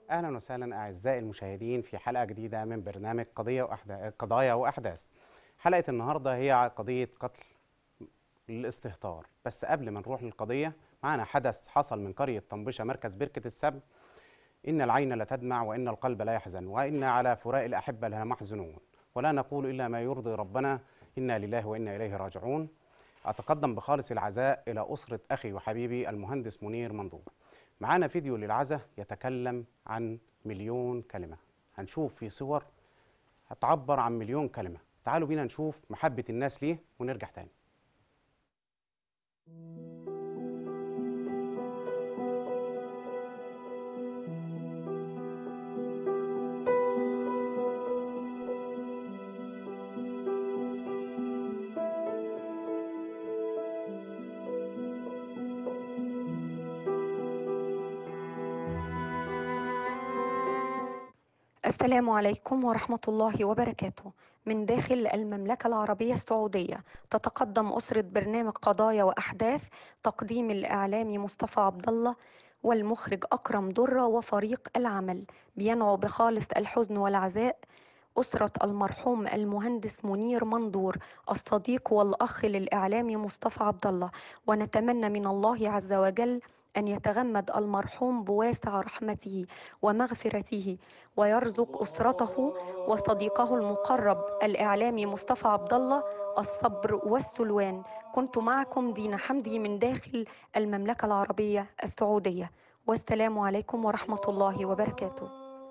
اهلا وسهلا اعزائي المشاهدين في حلقه جديده من برنامج قضيه وأحدا... قضايا واحداث حلقه النهارده هي قضيه قتل الاستهتار بس قبل ما نروح للقضيه معنا حدث حصل من قريه طنبشه مركز بركه السبت ان العين لتدمع وان القلب لا يحزن وان على فراق الاحبه لمحزنون ولا نقول الا ما يرضي ربنا انا لله وانا اليه راجعون اتقدم بخالص العزاء الى اسره اخي وحبيبي المهندس منير مندور معانا فيديو للعزاء يتكلم عن مليون كلمة هنشوف في صور هتعبر عن مليون كلمة تعالوا بينا نشوف محبة الناس ليه ونرجع تاني السلام عليكم ورحمة الله وبركاته من داخل المملكة العربية السعودية تتقدم أسرة برنامج قضايا وأحداث تقديم الإعلامي مصطفى عبد الله والمخرج أكرم درة وفريق العمل بينعو بخالص الحزن والعزاء أسرة المرحوم المهندس منير مندور الصديق والأخ للإعلامي مصطفى عبد الله ونتمنى من الله عز وجل أن يتغمد المرحوم بواسع رحمته ومغفرته ويرزق أسرته وصديقه المقرب الإعلامي مصطفى عبد الله الصبر والسلوان كنت معكم دينا حمدي من داخل المملكة العربية السعودية والسلام عليكم ورحمة الله وبركاته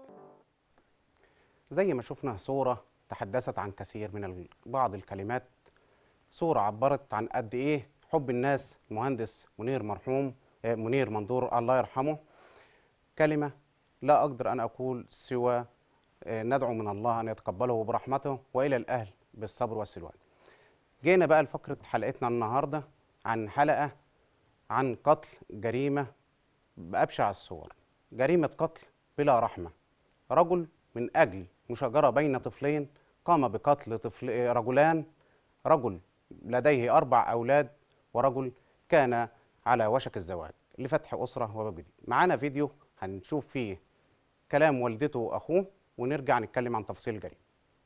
زي ما شفنا صورة تحدثت عن كثير من ال- بعض الكلمات صورة عبرت عن قد إيه حب الناس المهندس منير مرحوم آه، منير مندور الله يرحمه كلمة لا أقدر أن أقول سوى آه، ندعو من الله أن يتقبله برحمته وإلى الأهل بالصبر والسلوان جينا بقى لفقرة حلقتنا النهاردة عن حلقة عن قتل جريمة بأبشع الصور جريمة قتل بلا رحمة رجل من أجل مشاجرة بين طفلين قام بقتل طفل رجلان رجل لديه أربع أولاد ورجل كان على وشك الزواج لفتح أسرة وباب جديد معانا فيديو هنشوف فيه كلام والدته وأخوه ونرجع نتكلم عن تفاصيل الجريمة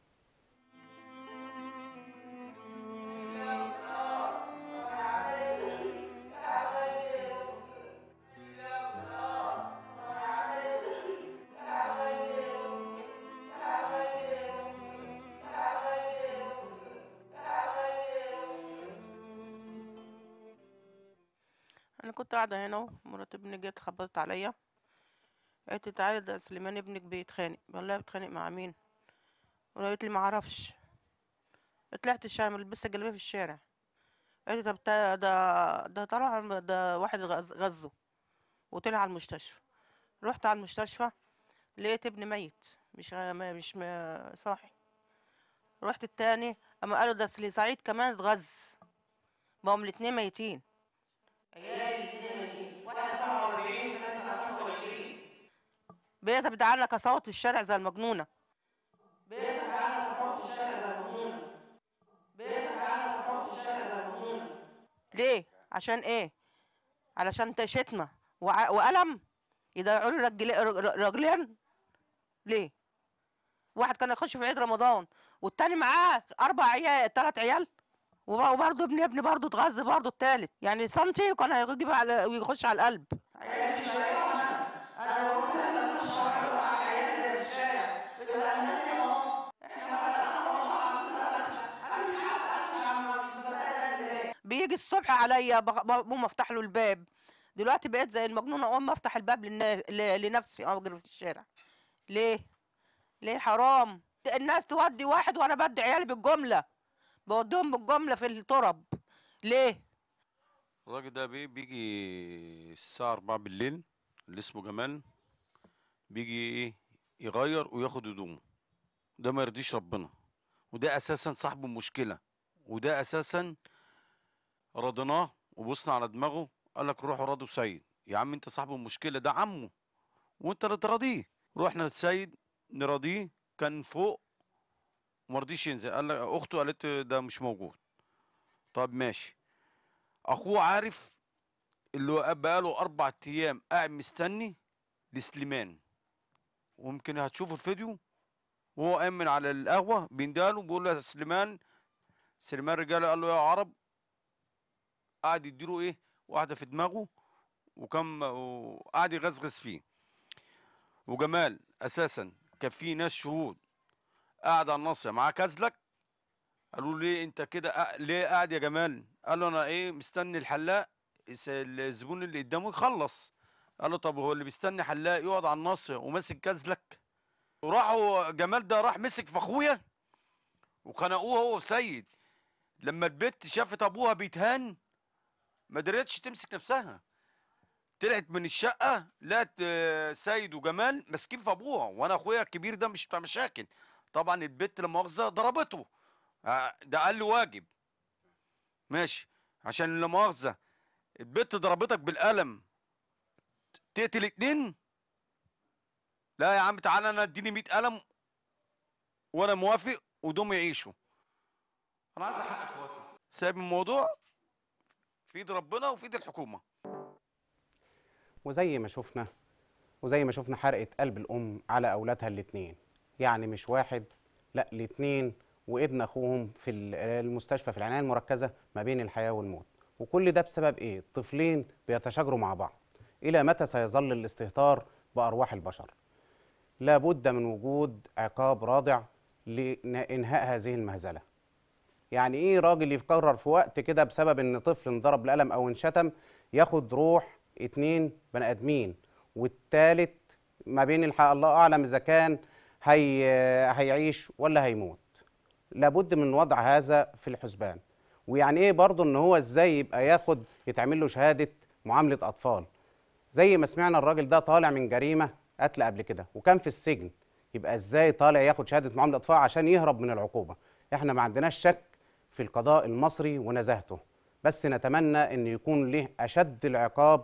انا كنت قاعده هنا اهو مرات ابني جت خبطت عليا قالت لي تعالي ده سليمان ابنك بيتخانق بقول لها بيتخانق مع مين قالت لي ما اعرفش طلعت الشارع لبست جلابيه في الشارع قالت لي طب تا- ده ده طلع ده واحد غز- غزه وطلع على المستشفى رحت على المستشفى لقيت ابني ميت مش غ- ما- مش م- صاحي رحت التاني اما قالوا ده سلي سعيد كمان اتغز بقوا الاتنين ميتين بقيت بتعلق اصوت في الشارع زي المجنونه بقيت بتعلق اصوت في الشارع زي المجنونه بقيت بتعلق اصوت في الشارع زي المجنونه ليه عشان ايه علشان ت- شتمه وع- وقلم يضيعوا له رجل رج- رجلين ليه واحد كان يخش في عيد رمضان والتاني معاه اربع عيال ثلاث عيال وب- وبرضه ابني ابني برضه اتغذى برضه التالت يعني سنتي وكان هيجيب على ويخش على القلب بيجي الصبح عليا بغ- بقوم افتح له الباب دلوقتي بقيت زي المجنونه اقوم افتح الباب للناس ل- لنفسي او اجري في الشارع ليه ليه حرام الناس تودي واحد وانا بدي عيالي بالجمله بوديهم بالجمله في الترب ليه الراجل ده بي- بيجي الساعة أربعة بالليل اللي اسمه جمال بيجي إيه يغير وياخد هدومه ده ما يرضيش ربنا وده أساسا صاحب المشكلة وده أساسا رضيناه وبصنا على دماغه قال لك روحوا راضوا سيد يا عم أنت صاحب المشكلة ده عمه وأنت اللي تراضيه رحنا للسيد نراضيه كان فوق ومرضيش ينزل قال لك أخته قالت ده مش موجود طب ماشي اخوه عارف اللي هو بقاله اربع ايام قاعد مستني لسليمان ويمكن هتشوفوا الفيديو وهو قايم من على القهوه بينداله بيقول له يا سليمان سليمان رجاله قال له يا عرب قعد يديله ايه واحده في دماغه وكم وقعد يغزغز فيه وجمال اساسا كان في ناس شهود قاعد على الناصيه معاه كازلك قالوا له ليه انت كده قا- ليه قاعد يا جمال قال له انا ايه مستني الحلاق يس- الزبون اللي قدامه يخلص قال له طب هو اللي بيستني حلاق يقعد على الناصيه وماسك كازلك وراحوا جمال ده راح مسك في اخويا وخنقوه هو وسيد لما البت شافت ابوها بيتهان ما قدرتش تمسك نفسها طلعت من الشقه لقت آه، سيد وجمال ماسكين في ابوها وانا اخويا الكبير ده مش بتاع مشاكل طبعا البت لما مؤاخذه ضربته آه، ده اقل واجب ماشي عشان لا مؤاخذه البت ضربتك بالقلم تقتل اتنين لا يا عم تعالى انا اديني 100 قلم وانا موافق ودوم يعيشوا انا عايز احقق اخواتي سايب الموضوع في ايد ربنا وفي ايد الحكومه وزي ما شفنا وزي ما شفنا حرقة قلب الأم على أولادها الاتنين يعني مش واحد لا الاتنين وابن أخوهم في ال- المستشفى في العناية المركزة ما بين الحياة والموت وكل ده بسبب إيه؟ طفلين بيتشاجروا مع بعض إلى متى سيظل الاستهتار بأرواح البشر؟ لابد من وجود عقاب رادع لإنهاء هذه المهزلة يعني ايه راجل يقرر في وقت كده بسبب ان طفل انضرب بالقلم او انشتم ياخد روح اتنين بني ادمين والتالت ما بين الحق الله اعلم اذا كان هي هيعيش ولا هيموت لابد من وضع هذا في الحسبان ويعني ايه برضه ان هو ازاي يبقى ياخد يتعمل له شهاده معامله اطفال زي ما سمعنا الراجل ده طالع من جريمه قتل قبل كده وكان في السجن يبقى ازاي طالع ياخد شهاده معامله اطفال عشان يهرب من العقوبه احنا ما عندناش شك في القضاء المصري ونزاهته بس نتمنى ان يكون له اشد العقاب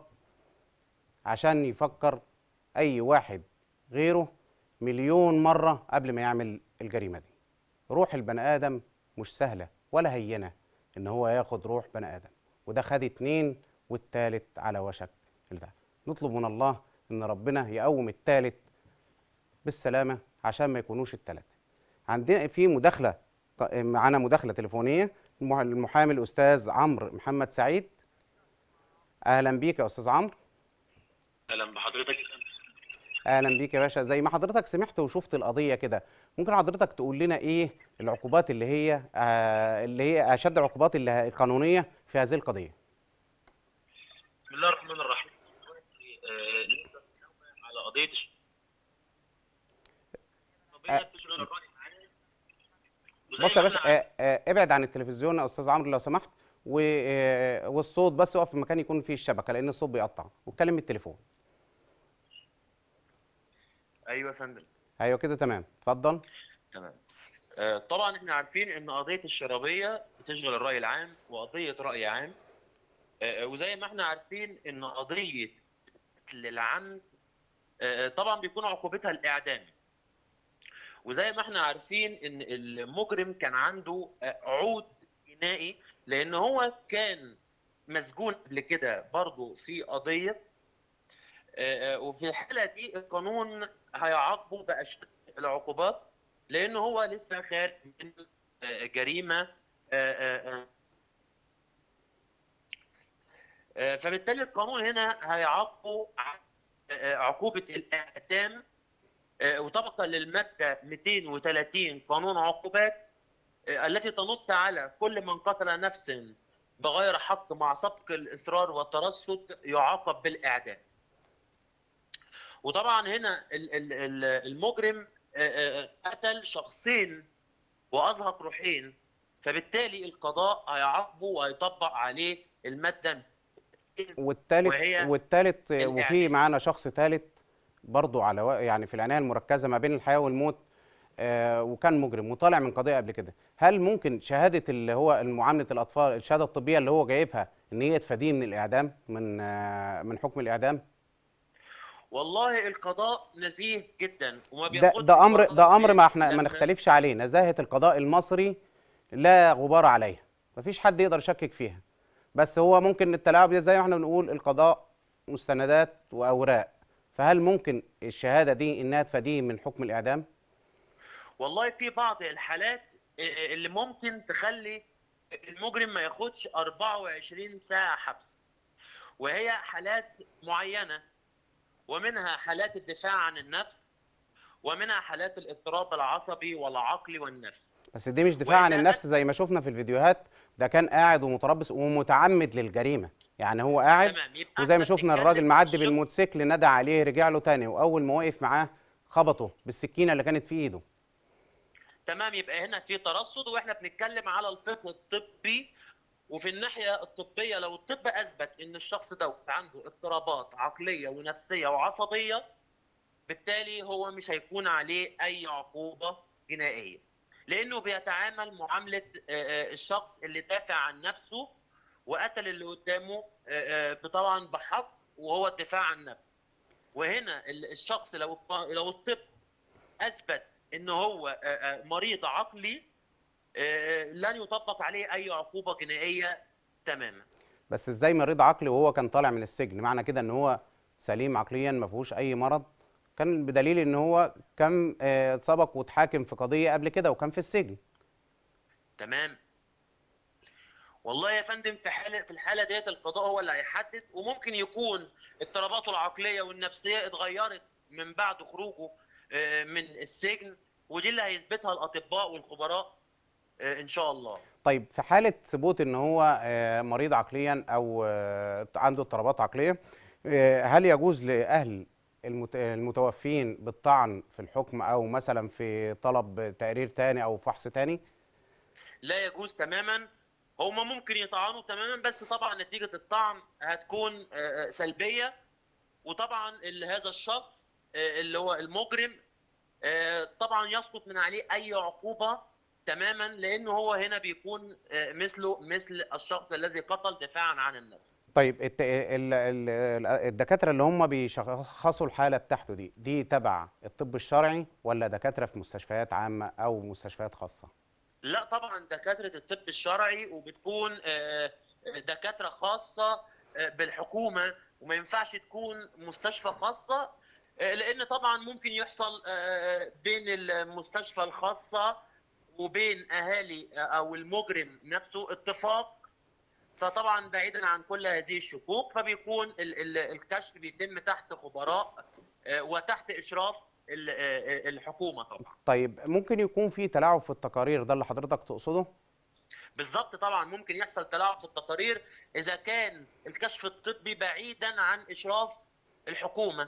عشان يفكر اي واحد غيره مليون مره قبل ما يعمل الجريمه دي روح البني ادم مش سهله ولا هينه ان هو ياخد روح بني ادم وده خد اتنين والتالت على وشك ده نطلب من الله ان ربنا يقوم التالت بالسلامه عشان ما يكونوش التلاته عندنا في مداخله ق- معانا مداخله تليفونيه المح- المحامي الاستاذ عمرو محمد سعيد اهلا بيك يا استاذ عمرو اهلا بحضرتك اهلا بيك يا باشا زي ما حضرتك سمعت وشفت القضيه كده ممكن حضرتك تقول لنا ايه العقوبات اللي هي آه اللي هي اشد العقوبات اللي ه- القانونيه في هذه القضيه بسم الله الرحمن الرحيم آه، نقدر نتكلم على قضيه الش- قضيه بتشغل الراي العام وزي بص يا ما باشا احنا آه آه ابعد عن التلفزيون يا استاذ عمرو لو سمحت و- آه، والصوت بس اقف في مكان يكون فيه الشبكه لان الصوت بيقطع واتكلم من التليفون ايوه يا فندم ايوه كده تمام اتفضل تمام آه، طبعا احنا عارفين ان قضيه الشرابيه بتشغل الراي العام وقضيه راي عام آه، آه، وزي ما احنا عارفين ان قضيه قتل العمد آه، طبعا بيكون عقوبتها الاعدام وزي ما احنا عارفين ان المجرم كان عنده آه، عود جنائي لان هو كان مسجون قبل كده برضه في قضيه آه، آه، وفي الحاله دي القانون هيعاقبه باشد العقوبات لان هو لسه خارج من آه، جريمه آه، آه، آه. آه، فبالتالي القانون هنا هيعاقبه ع- آه، عقوبه الاعدام آه، وطبقا للماده 230 قانون عقوبات آه، التي تنص على كل من قتل نفسا بغير حق مع سبق الاصرار والترصد يعاقب بالاعدام. وطبعا هنا ال- ال- ال- المجرم آه، آه، قتل شخصين وازهق روحين فبالتالي القضاء هيعاقبه وهيطبق عليه الماده والتالت وهي والتالت وفي الإعدام. معانا شخص تالت برضو على و... يعني في العنايه المركزه ما بين الحياه والموت آه وكان مجرم وطالع من قضيه قبل كده هل ممكن شهاده اللي هو معامله الاطفال الشهاده الطبيه اللي هو جايبها ان هي تفاديه من الاعدام من آه من حكم الاعدام والله القضاء نزيه جدا وما ده بياخدش ده امر قرار ده امر ما احنا ما لما- نختلفش عليه نزاهه القضاء المصري لا غبار عليها مفيش حد يقدر يشكك فيها بس هو ممكن التلاعب ده زي ما احنا بنقول القضاء مستندات واوراق فهل ممكن الشهاده دي انها تفاديه من حكم الاعدام والله في بعض الحالات اللي ممكن تخلي المجرم ما ياخدش 24 ساعة حبس وهي حالات معينة ومنها حالات الدفاع عن النفس ومنها حالات الاضطراب العصبي والعقلي والنفسي بس دي مش دفاع عن وإذا النفس زي ما شفنا في الفيديوهات ده كان قاعد ومتربص ومتعمد للجريمه يعني هو قاعد تمام يبقى وزي ما إحنا شفنا بنتكلم الراجل في معدي الشق- بالموتوسيكل ندى عليه رجع له تاني واول ما وقف معاه خبطه بالسكينه اللي كانت في ايده تمام يبقى هنا في ترصد واحنا بنتكلم على الفقه الطبي وفي الناحيه الطبيه لو الطب اثبت ان الشخص ده عنده اضطرابات عقليه ونفسيه وعصبيه بالتالي هو مش هيكون عليه اي عقوبه جنائيه لانه بيتعامل معامله آه، آه، الشخص اللي دافع عن نفسه وقتل اللي قدامه آه، آه، طبعا بحق وهو الدفاع عن نفسه وهنا ال- الشخص لو لو الطب اثبت ان هو آه، آه، مريض عقلي آه، لن يطبق عليه اي عقوبه جنائيه تماما بس ازاي مريض عقلي وهو كان طالع من السجن معنى كده ان هو سليم عقليا ما فيهوش اي مرض كان بدليل ان هو كان آه، اتسبق واتحاكم في قضيه قبل كده وكان في السجن تمام والله يا فندم في حاله في الحاله ديت القضاء هو اللي هيحدد وممكن يكون اضطراباته العقليه والنفسيه اتغيرت من بعد خروجه آه، من السجن ودي اللي هيثبتها الاطباء والخبراء آه، ان شاء الله طيب في حاله ثبوت ان هو آه، مريض عقليا او آه، عنده اضطرابات عقليه آه، هل يجوز لاهل المت- المتوفين بالطعن في الحكم او مثلا في طلب تقرير تاني او فحص تاني لا يجوز تماما هما ممكن يطعنوا تماما بس طبعا نتيجة الطعن هتكون آه، آه، سلبية وطبعا ال- هذا الشخص آه، اللي هو المجرم آه، طبعا يسقط من عليه اي عقوبة تماما لانه هو هنا بيكون آه، مثله مثل الشخص الذي قتل دفاعا عن النفس طيب الت- ال- ال- ال- الدكاتره اللي هم بيشخصوا الحاله بتاعته دي دي تبع الطب الشرعي ولا دكاتره في مستشفيات عامه او مستشفيات خاصه لا طبعا دكاترة الطب الشرعي وبتكون آه، دكاترة خاصة آه، بالحكومة وما ينفعش تكون مستشفى خاصة آه، لأن طبعا ممكن يحصل آه، بين المستشفى الخاصة وبين أهالي آه، أو المجرم نفسه اتفاق فطبعا بعيدا عن كل هذه الشكوك فبيكون ال- ال- الكشف بيتم تحت خبراء آه، وتحت إشراف ال- آه، الحكومة طبعا طيب ممكن يكون في تلاعب في التقارير ده اللي حضرتك تقصده بالظبط طبعا ممكن يحصل تلاعب في التقارير اذا كان الكشف الطبي بعيدا عن اشراف الحكومه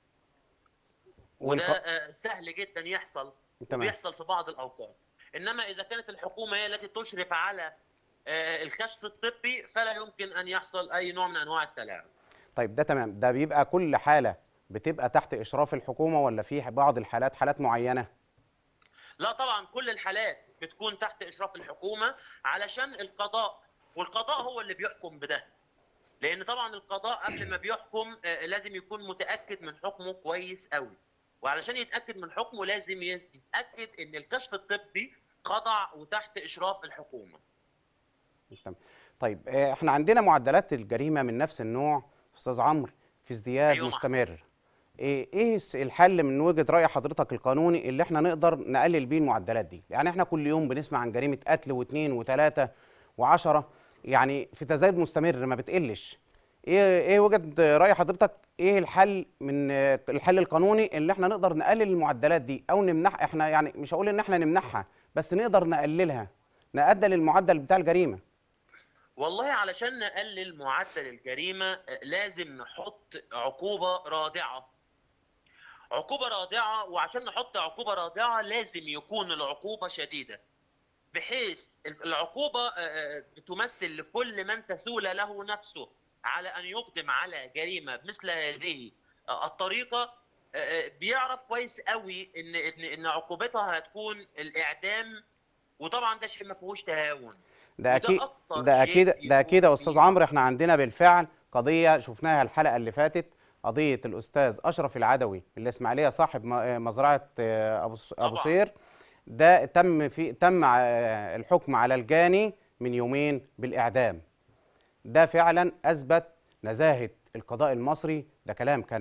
وده والق- آه، سهل جدا يحصل تمام وبيحصل في بعض الاوقات انما اذا كانت الحكومه هي التي تشرف على آه، الكشف الطبي فلا يمكن ان يحصل اي نوع من انواع التلاعب طيب ده تمام ده بيبقى كل حاله بتبقى تحت اشراف الحكومه ولا في بعض الحالات حالات معينه لا طبعا كل الحالات بتكون تحت اشراف الحكومه علشان القضاء والقضاء هو اللي بيحكم بده لان طبعا القضاء قبل ما بيحكم آه، لازم يكون متاكد من حكمه كويس قوي وعلشان يتاكد من حكمه لازم يتاكد ان الكشف الطبي خضع وتحت اشراف الحكومه تمام طيب آه، احنا عندنا معدلات الجريمه من نفس النوع استاذ عمرو في ازدياد أيوة معاك. مستمر ايه ايه الس- الحل من وجهه راي حضرتك القانوني اللي احنا نقدر نقلل بيه المعدلات دي يعني احنا كل يوم بنسمع عن جريمه قتل واثنين وثلاثه وعشرة يعني في تزايد مستمر ما بتقلش ايه ايه وجهه راي حضرتك ايه الحل من آه، الحل القانوني اللي احنا نقدر نقلل المعدلات دي او نمنح احنا يعني مش هقول ان احنا نمنحها بس نقدر نقللها نقلل المعدل بتاع الجريمه والله علشان نقلل معدل الجريمه آه، لازم نحط عقوبه رادعه عقوبه رادعه وعشان نحط عقوبه رادعه لازم يكون العقوبه شديده بحيث العقوبه آه، آه، بتمثل لكل من تسول له نفسه على ان يقدم على جريمه مثل هذه آه، الطريقه آه، آه، بيعرف كويس قوي ان ان ان عقوبتها هتكون الاعدام وطبعا ده شيء ما فيهوش تهاون ده وده اكيد أكتر ده شيء اكيد ده يكون اكيد يا استاذ فيه عمرو احنا عندنا بالفعل قضيه شفناها الحلقه اللي فاتت قضيه الاستاذ اشرف العدوي الاسماعيليه صاحب م- مزرعه آه، ابو س- ابو طبعاً. سير ده تم في تم آه، الحكم على الجاني من يومين بالاعدام ده فعلا اثبت نزاهه القضاء المصري ده كلام كان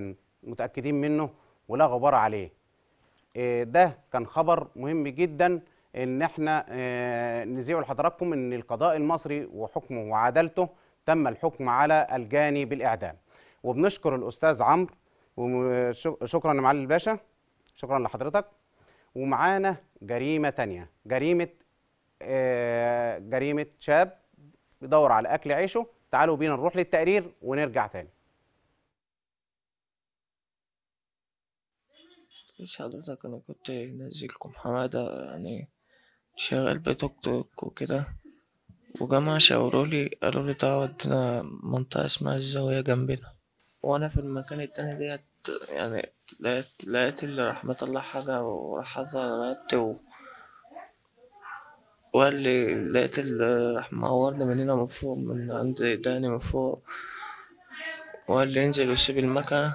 متاكدين منه ولا غبار عليه إيه، ده كان خبر مهم جدا ان احنا آه، نذيعه لحضراتكم ان القضاء المصري وحكمه وعدالته تم الحكم على الجاني بالاعدام وبنشكر الاستاذ عمرو وشكرا لمعالي الباشا شكرا لحضرتك ومعانا جريمه تانية جريمه آه، جريمه شاب بيدور على اكل عيشه تعالوا بينا نروح للتقرير ونرجع تاني مش حضرتك أنا كنت نازلكم حمادة يعني شغال بتوك توك وكده وجماعة شاورولي قالوا لي تعالى ودينا منطقة اسمها الزاوية جنبنا وأنا في المكان التاني ديت يعني لقيت لقيت اللي راح مطلع حاجة وراح حاططها على رقبتي و وقال لي لقيت اللي راح معورني من هنا من فوق من عند داني من فوق وقال لي انزل وسيب المكنة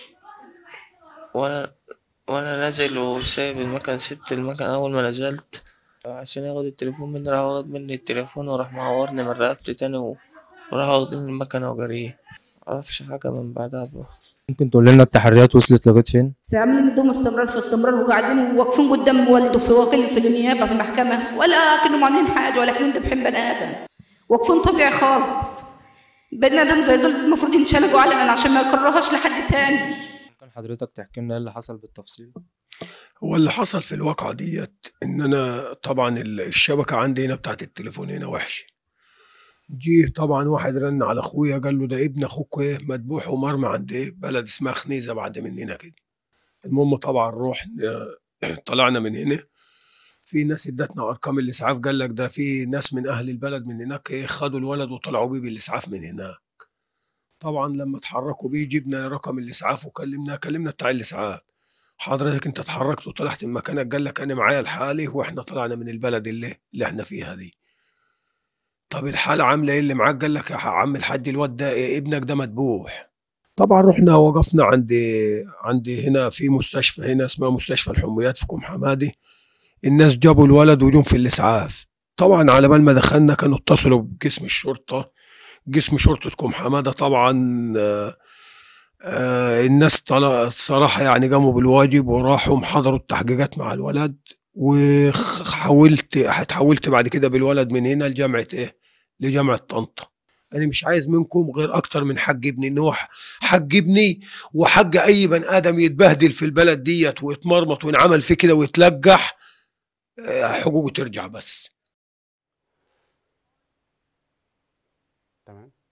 وأنا وأنا نازل وسايب المكنة سبت المكنة أول ما نزلت عشان ياخد التليفون مني راح واخد مني التليفون وراح معورني من رقبتي تاني و- وراح واخدين المكنة وجريه معرفش حاجة من بعدها بقى. ممكن تقول لنا التحريات وصلت لغايه فين؟ عاملين ندوم استمرار في استمرار وقاعدين واقفين قدام والده في وكيل في النيابه في المحكمه ولا كانوا عاملين حاجه ولا كانوا ذابحين بني ادم واقفين طبيعي خالص بني ادم زي دول المفروض ينشنقوا علنا عشان ما يكرهوش لحد تاني ممكن حضرتك تحكي لنا ايه اللي حصل بالتفصيل؟ هو اللي حصل في الواقعة ديت إن أنا طبعا ال- الشبكة عندي هنا بتاعت التليفون هنا وحشة جه طبعا واحد رن على أخويا قال له ده ابن أخوك إيه مذبوح ومرمى عند إيه بلد اسمها خنيزة بعد مننا كده المهم طبعا رحنا طلعنا من هنا في ناس ادتنا أرقام الإسعاف قال لك ده في ناس من أهل البلد من هناك إيه خدوا الولد وطلعوا بيه بالإسعاف من هناك طبعا لما اتحركوا بيه جبنا رقم الإسعاف وكلمنا كلمنا بتاع الإسعاف حضرتك انت اتحركت وطلعت من مكانك قال لك انا معايا الحالة واحنا طلعنا من البلد اللي اللي احنا فيها دي طب الحالة عاملة ايه اللي معاك قال لك يا عم الحاج الواد ده إيه ابنك ده مذبوح طبعا رحنا وقفنا عند عند هنا في مستشفى هنا اسمها مستشفى الحميات في كوم حمادي الناس جابوا الولد وجم في الاسعاف طبعا على بال ما دخلنا كانوا اتصلوا بقسم الشرطة قسم شرطة كوم حمادة طبعا آه، آه، الناس طلع صراحة يعني قاموا بالواجب وراحوا حضروا التحقيقات مع الولد وحاولت اتحولت بعد كده بالولد من هنا لجامعة ايه لجامعة طنطا انا مش عايز منكم غير اكتر من حق ابني ان هو حق ابني وحق اي بني ادم يتبهدل في البلد ديت ويتمرمط وينعمل فيه كده ويتلجح آه، حقوقه ترجع بس تمام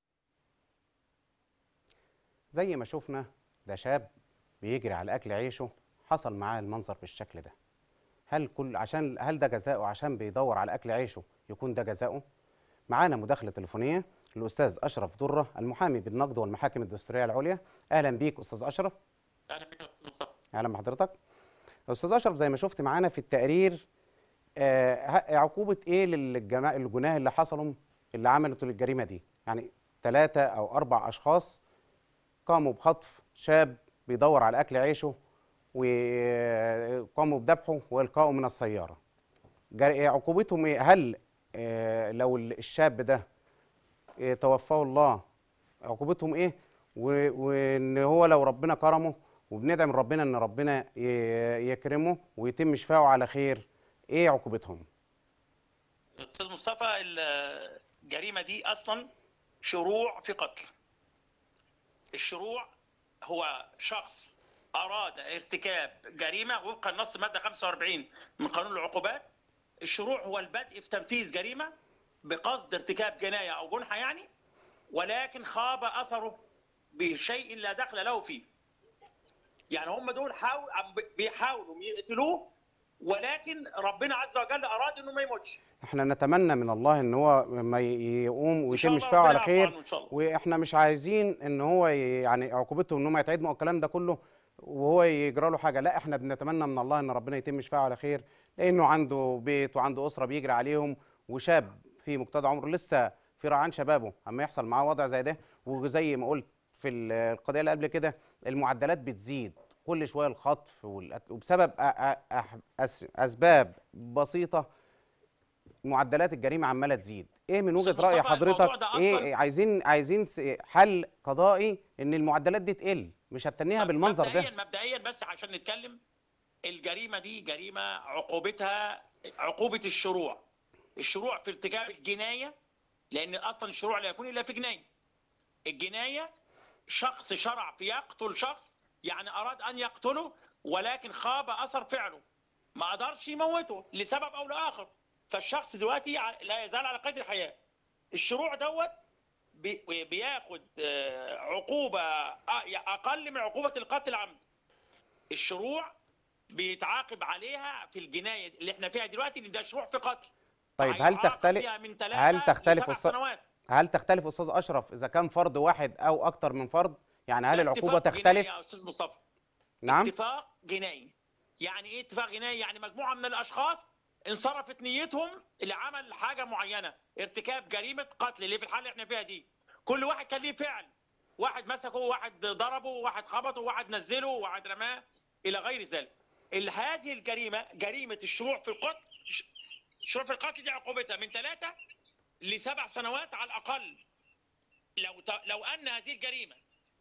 زي ما شفنا ده شاب بيجري على اكل عيشه حصل معاه المنظر بالشكل ده هل كل عشان هل ده جزاؤه عشان بيدور على اكل عيشه يكون ده جزاؤه معانا مداخله تليفونيه الاستاذ اشرف دره المحامي بالنقد والمحاكم الدستوريه العليا اهلا بيك استاذ اشرف اهلا بحضرتك استاذ اشرف زي ما شفت معانا في التقرير آه ه- عقوبه ايه للجماعه الجناه اللي حصلوا اللي عملوا الجريمه دي يعني ثلاثه او اربع اشخاص قاموا بخطف شاب بيدور على اكل عيشه وقاموا بذبحه والقائه من السياره جر- إيه عقوبتهم ايه هل آه، لو ال- الشاب ده آه، توفاه الله عقوبتهم ايه و- وان هو لو ربنا كرمه وبندعي من ربنا ان ربنا ي- يكرمه ويتم شفاعه على خير ايه عقوبتهم استاذ مصطفى الجريمه دي اصلا شروع في قتل الشروع هو شخص اراد ارتكاب جريمه وفق النص ماده 45 من قانون العقوبات الشروع هو البدء في تنفيذ جريمه بقصد ارتكاب جنايه او جنحه يعني ولكن خاب اثره بشيء لا دخل له فيه يعني هم دول حاول عم بيحاولوا يقتلوه ولكن ربنا عز وجل اراد انه ما يموتش احنا نتمنى من الله ان هو ما ي- يقوم إن شاء ويتم الله شفاعه ربنا على يعفو خير عنه إن شاء الله. واحنا مش عايزين ان هو ي- يعني عقوبته ان هم يتعدموا الكلام ده كله وهو يجرى له حاجه لا احنا بنتمنى من الله ان ربنا يتم شفاعه على خير لانه عنده بيت وعنده اسره بيجري عليهم وشاب في مقتضى عمره لسه في رعان شبابه اما يحصل معاه وضع زي ده وزي ما قلت في ال- القضيه اللي قبل كده المعدلات بتزيد كل شويه الخطف والقتل وبسبب أ- أ- أح- أس- اسباب بسيطه معدلات الجريمه عماله تزيد ايه من وجهه أستاذ راي مصطفى، الموضوع حضرتك ده ايه أصلاً- عايزين عايزين س- حل قضائي ان المعدلات دي تقل مش هتنيها بالمنظر مبدئيا ده مبدئيا بس عشان نتكلم الجريمه دي جريمه عقوبتها عقوبه الشروع الشروع في ارتكاب الجنايه لان اصلا الشروع لا يكون الا في جنايه الجنايه شخص شرع في يقتل شخص يعني اراد ان يقتله ولكن خاب اثر فعله ما قدرش يموته لسبب او لاخر فالشخص دلوقتي ع- لا يزال على قيد الحياه الشروع دوت بي- بياخد آه، عقوبه أ- اقل من عقوبه القتل العمد الشروع بيتعاقب عليها في الجنايه اللي احنا فيها دلوقتي ان ده شروع في قتل طيب هل هيعاقب تختلف فيها من ثلاثة هل تختلف لسبع أستاذ سنوات هل تختلف استاذ اشرف اذا كان فرد واحد او اكتر من فرد يعني هل ده العقوبه اتفاق جنائي تختلف يا استاذ مصطفى نعم اتفاق جنائي يعني ايه اتفاق جنائي يعني مجموعه من الاشخاص انصرفت نيتهم لعمل حاجه معينه ارتكاب جريمه قتل اللي في الحاله اللي احنا فيها دي كل واحد كان ليه فعل واحد مسكه واحد ضربه واحد خبطه واحد نزله واحد رماه الى غير ذلك ال- هذه الجريمه جريمه الشروع في القتل ش- الشروع في القتل دي عقوبتها من ثلاثه لسبع سنوات على الاقل لو ت- لو ان هذه الجريمه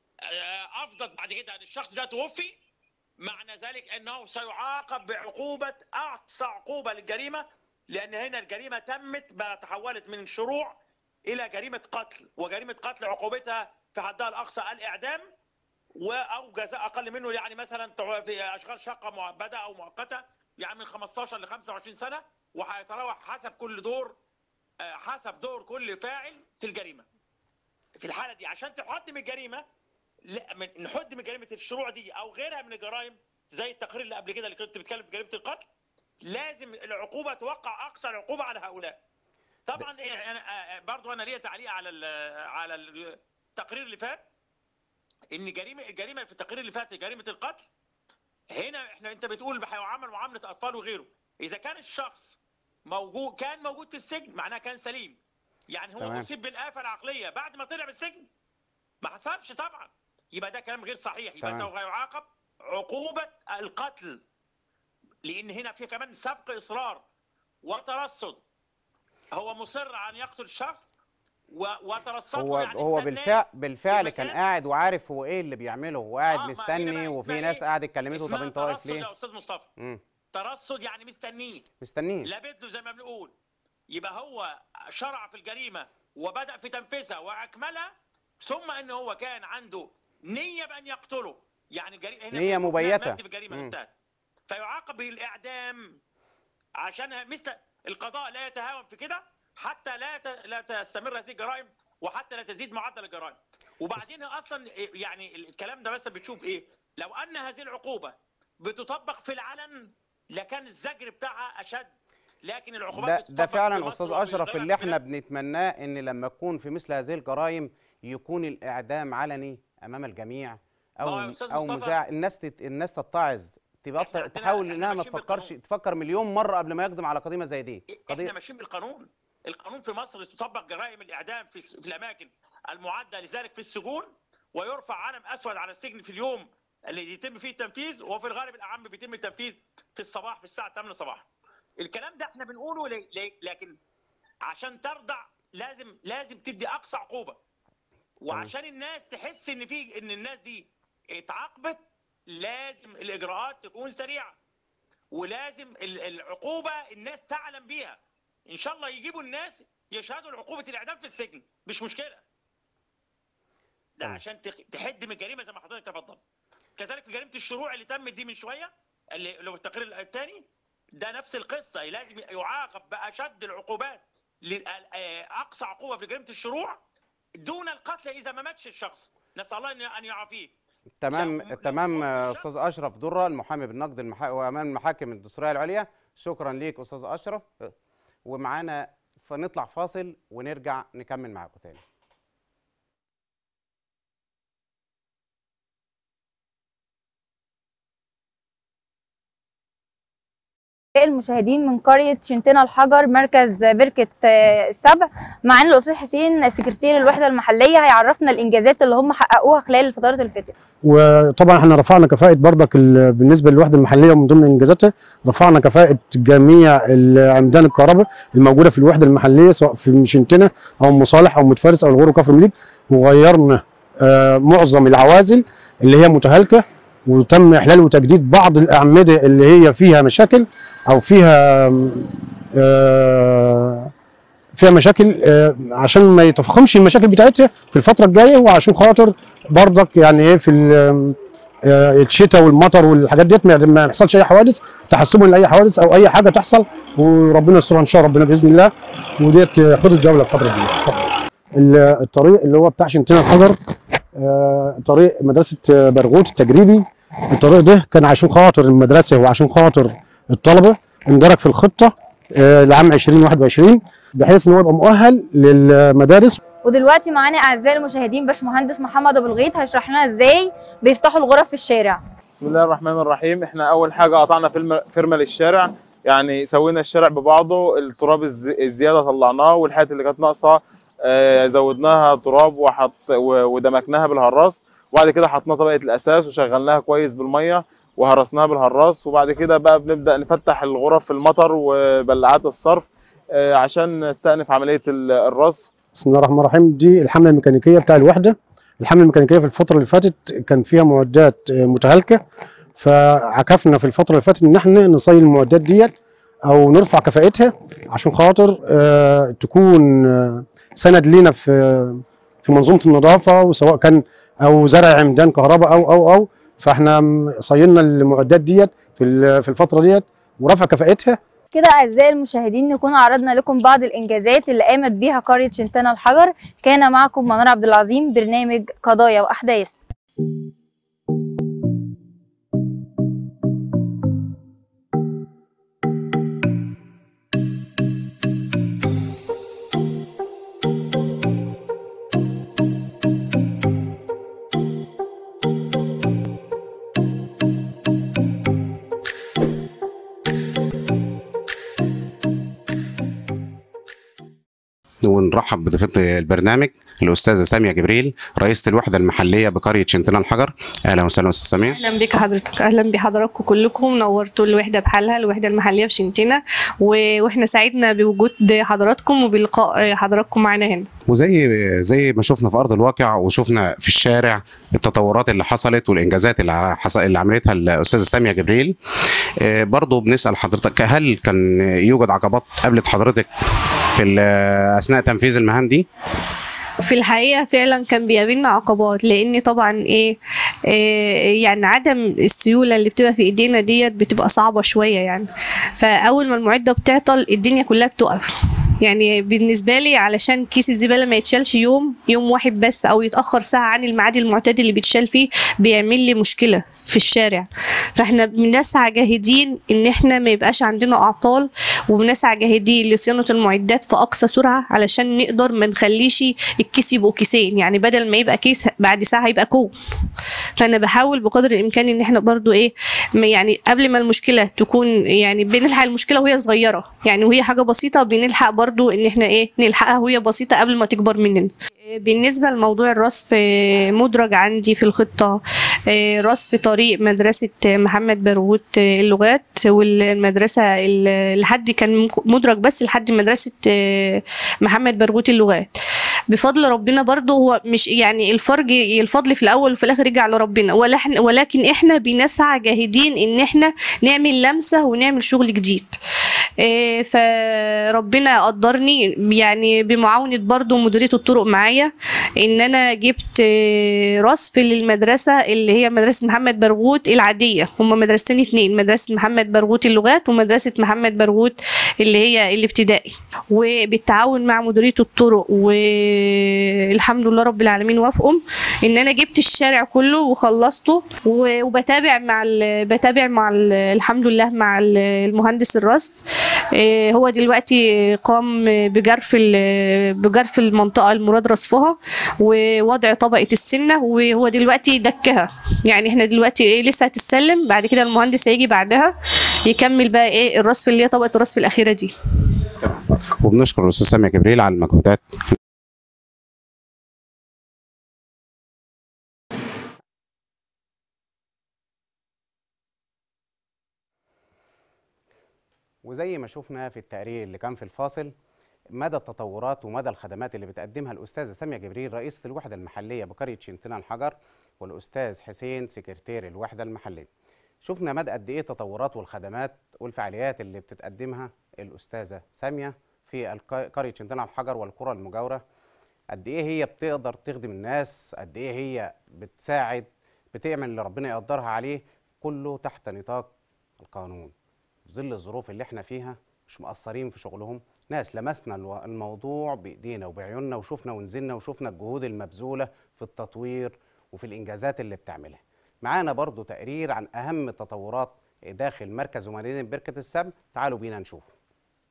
آه، افضت بعد كده ان الشخص ده توفي معنى ذلك انه سيعاقب بعقوبه اقصى عقوبه للجريمه لان هنا الجريمه تمت ما تحولت من شروع الى جريمه قتل وجريمه قتل عقوبتها في حدها الاقصى الاعدام و- او جزاء اقل منه يعني مثلا تع- في اشغال شقه مؤبده او مؤقته يعني من 15 ل 25 سنه وهيتراوح حسب كل دور آه، حسب دور كل فاعل في الجريمه في الحاله دي عشان تحد من الجريمه لا من نحد من جريمه الشروع دي او غيرها من الجرائم زي التقرير اللي قبل كده اللي كنت بتكلم في جريمه القتل لازم العقوبه توقع اقصى العقوبه على هؤلاء طبعا إيه انا آه، برضو انا ليا تعليق على ال- على التقرير اللي فات ان جريمه الجريمه في التقرير اللي فات جريمه القتل هنا احنا انت بتقول هيعامل معامله اطفال وغيره اذا كان الشخص موجود كان موجود في السجن معناه كان سليم يعني هو تمام. اصيب بالافه العقليه بعد ما طلع من السجن ما حصلش طبعا يبقى ده كلام غير صحيح يبقى تمام. سوف يعاقب عقوبه القتل لان هنا في كمان سبق اصرار وترصد هو مصر على ان يقتل الشخص و- وترصده هو يعني هو استناه بالفعل بالفعل في كان مكان- قاعد وعارف هو ايه اللي بيعمله وقاعد آه، ما هنا مستني بقى وفي اسمها ناس إيه؟ قعدت كلمته طب اسمها انت واقف ترصد يا ليه استاذ مصطفى امم ترصد يعني مستنيه مستنيه لابد له زي ما بنقول يبقى هو شرع في الجريمه وبدا في تنفيذها واكملها ثم ان هو كان عنده نيه بان يقتله يعني الجريمه هنا نية في حكم مبيتة. مادي في الجريمه مم. انتهت فيعاقب بالاعدام عشان مثل القضاء لا يتهاون في كده حتى لا ت... لا تستمر هذه الجرائم وحتى لا تزيد معدل الجرائم وبعدين اصلا يعني الكلام ده بس بتشوف ايه لو ان هذه العقوبه بتطبق في العلن لكان الزجر بتاعها اشد لكن العقوبات ده ده بتطبق في فعلا مصر استاذ وفي اشرف غيرها اللي من احنا البلاد. بنتمناه ان لما يكون في مثل هذه الجرائم يكون الاعدام علني امام الجميع ما هو يا او أستاذ او مصطفى- مذاع الناس تت... الناس تتعظ تبقى إحنا عندنا- تحاول إحنا انها ما ماشيين تفكرش بالقانون. تفكر مليون مره قبل ما يقدم على قضيه زي دي احنا قضيه ماشيين بالقانون القانون في مصر تطبق جرائم الاعدام في في الاماكن المعده لذلك في السجون ويرفع علم اسود على السجن في اليوم اللي يتم فيه التنفيذ وفي الغالب الاعم بيتم التنفيذ في الصباح في الساعه 8 صباحا الكلام ده احنا بنقوله لي لي لكن عشان ترضع لازم لازم تدي اقصى عقوبه وعشان الناس تحس ان في ان الناس دي اتعاقبت لازم الاجراءات تكون سريعه ولازم ال- العقوبه الناس تعلم بيها ان شاء الله يجيبوا الناس يشهدوا لعقوبه الاعدام في السجن مش مشكله ده تمام. عشان تخ- تحد من الجريمه زي ما حضرتك تفضلت كذلك في جريمه الشروع اللي تمت دي من شويه اللي اللي هو التقرير الثاني ده نفس القصه لازم يعاقب باشد العقوبات لل- آه، اقصى عقوبه في جريمه الشروع دون القتل اذا ما ماتش الشخص نسال الله ان أن يعافيه تمام لو- لو تمام هو آه، الشخص- استاذ اشرف دره المحامي بالنقد المحا... وامام المحاكم الدستوريه العليا شكرا ليك استاذ اشرف ومعانا فنطلع فاصل ونرجع نكمل معاكم تاني المشاهدين من قرية شنتنا الحجر مركز بركة آه، السبع معانا الأستاذ حسين سكرتير الوحدة المحلية هيعرفنا الإنجازات اللي هم حققوها خلال الفترات اللي فاتت وطبعا احنا رفعنا كفاءة برضك ال- بالنسبة للوحدة المحلية ومن ضمن انجازاتها رفعنا كفاءة جميع عمدان الكهرباء الموجودة في الوحدة المحلية سواء في مشنتنا او مصالح او متفارس او الغور وكفر مليك وغيرنا آه، معظم العوازل اللي هي متهالكة وتم احلال وتجديد بعض الاعمدة اللي هي فيها مشاكل او فيها آه، فيها مشاكل آه، عشان ما يتفاقمش المشاكل بتاعتها في الفترة الجاية وعشان خاطر برضك يعني ايه في ال- آه، الشتاء والمطر والحاجات ديت ما ما يحصلش اي حوادث تحسبا لاي حوادث او اي حاجه تحصل وربنا يسترها ان شاء ربنا باذن الله وديت آه، خد الجوله الفتره دي ال- الطريق اللي هو بتاع شنتنا الحجر آه، طريق مدرسه آه، برغوت التجريبي الطريق ده كان عشان خاطر المدرسه وعشان خاطر الطلبه اندرج في الخطه آه، لعام 2021 بحيث ان هو يبقى مؤهل للمدارس ودلوقتي معانا أعزائي المشاهدين باشمهندس محمد أبو الغيط هيشرح لنا إزاي بيفتحوا الغرف في الشارع بسم الله الرحمن الرحيم احنا اول حاجه قطعنا فيلم فرمه للشارع يعني سوينا الشارع ببعضه التراب الز- الزياده طلعناه والحاجات اللي كانت ناقصه آه، زودناها تراب وحط و- ودمكناها بالهراس وبعد كده حطينا طبقه الاساس وشغلناها كويس بالميه وهرسناها بالهراس وبعد كده بقى بنبدا نفتح الغرف في المطر وبلعات الصرف آه، عشان نستأنف عمليه ال- الرصف بسم الله الرحمن الرحيم دي الحمله الميكانيكيه بتاع الوحده الحمله الميكانيكيه في الفتره اللي فاتت كان فيها معدات آه، متهالكه فعكفنا في الفتره اللي فاتت ان احنا نصين المعدات ديت او نرفع كفاءتها عشان خاطر آه، تكون آه، سند لينا في في منظومه النظافه وسواء كان او زرع عمدان كهرباء او او او فاحنا م- صينا المعدات ديت في ال- في الفتره ديت ورفع كفاءتها كده أعزائي المشاهدين نكون عرضنا لكم بعض الإنجازات اللي قامت بيها قرية شنتنا الحجر كان معكم منار عبد العظيم برنامج قضايا وأحداث ونرحب بضيفة البرنامج الأستاذة سامية جبريل رئيسة الوحدة المحلية بقرية شنتنا الحجر أهلا وسهلا أستاذ سامية اهلا بك حضرتك اهلا بحضراتكم كلكم نورتوا الوحده بحالها الوحده المحليه في شنتنا و- واحنا سعدنا بوجود حضراتكم وبلقاء حضراتكم معنا هنا وزي زي ما شفنا في أرض الواقع وشفنا في الشارع التطورات اللي حصلت والإنجازات اللي حصل اللي عملتها الأستاذة سامية جبريل آه، برضو بنسأل حضرتك هل كان يوجد عقبات قابلت حضرتك في ال- أثناء تنفيذ المهام دي؟ في الحقيقه فعلا كان بيقابلنا عقبات لان طبعا ايه, إيه يعني عدم السيوله اللي بتبقى في ايدينا ديت بتبقى صعبه شويه يعني فاول ما المعده بتعطل الدنيا كلها بتقف يعني بالنسبه لي علشان كيس الزباله ما يتشالش يوم يوم واحد بس او يتاخر ساعه عن الميعاد المعتاد اللي بيتشال فيه بيعمل لي مشكله في الشارع فاحنا بنسعى جاهدين ان احنا ما يبقاش عندنا اعطال وبنسعى جاهدين لصيانه المعدات في اقصى سرعه علشان نقدر ما نخليش الكيس يبقوا كيسين يعني بدل ما يبقى كيس بعد ساعه يبقى كوب فانا بحاول بقدر الامكان ان احنا برضو ايه ما يعني قبل ما المشكله تكون يعني بنلحق المشكله وهي صغيره يعني وهي حاجه بسيطه بنلحق برضو ان احنا ايه نلحقها وهي بسيطه قبل ما تكبر مننا بالنسبة لموضوع الرصف آه، مدرج عندي في الخطة آه، رصف طريق مدرسة محمد باروت آه، اللغات والمدرسة ال- لحد كان مدرج بس لحد مدرسة آه، محمد باروت اللغات بفضل ربنا برضو هو مش يعني الفرج الفضل في الاول وفي الاخر يرجع لربنا ولا إحنا- ولكن احنا بنسعى جاهدين ان احنا نعمل لمسه ونعمل شغل جديد إيه، فربنا قدرني يعني بمعاونة برضو مديرية الطرق معايا ان انا جبت إيه، رصف للمدرسة اللي هي مدرسة محمد برغوت العادية هما مدرستين اتنين مدرسة محمد برغوت اللغات ومدرسة محمد برغوت اللي هي الابتدائي وبالتعاون مع مديرية الطرق والحمد لله رب العالمين وافقهم ان انا جبت الشارع كله وخلصته و- وبتابع مع ال- بتابع مع ال- الحمد لله مع ال- المهندس الرصف إيه، هو دلوقتي قام بجرف ال- بجرف المنطقه المراد رصفها ووضع طبقه السنه وهو دلوقتي دكها يعني احنا دلوقتي ايه لسه هتتسلم بعد كده المهندس هيجي بعدها يكمل بقى ايه الرصف اللي هي طبقه الرصف الاخيره دي وبنشكر الاستاذ سامي جبريل على المجهودات وزي ما شفنا في التقرير اللي كان في الفاصل مدى التطورات ومدى الخدمات اللي بتقدمها الاستاذه ساميه جبريل رئيسه الوحده المحليه بقريه شنتنا الحجر والاستاذ حسين سكرتير الوحده المحليه. شفنا مدى قد ايه التطورات والخدمات والفعاليات اللي بتقدمها الاستاذه ساميه في الق- قريه شنتنا الحجر والقرى المجاوره. قد ايه هي بتقدر تخدم الناس، قد ايه هي بتساعد بتعمل اللي ربنا يقدرها عليه كله تحت نطاق القانون. في ظل الظروف اللي احنا فيها مش مقصرين في شغلهم ناس لمسنا الو- الموضوع بايدينا وبعيوننا وشفنا ونزلنا وشفنا الجهود المبذوله في التطوير وفي الانجازات اللي بتعملها معانا برضو تقرير عن اهم التطورات داخل مركز ومدينه بركه السبت تعالوا بينا نشوفه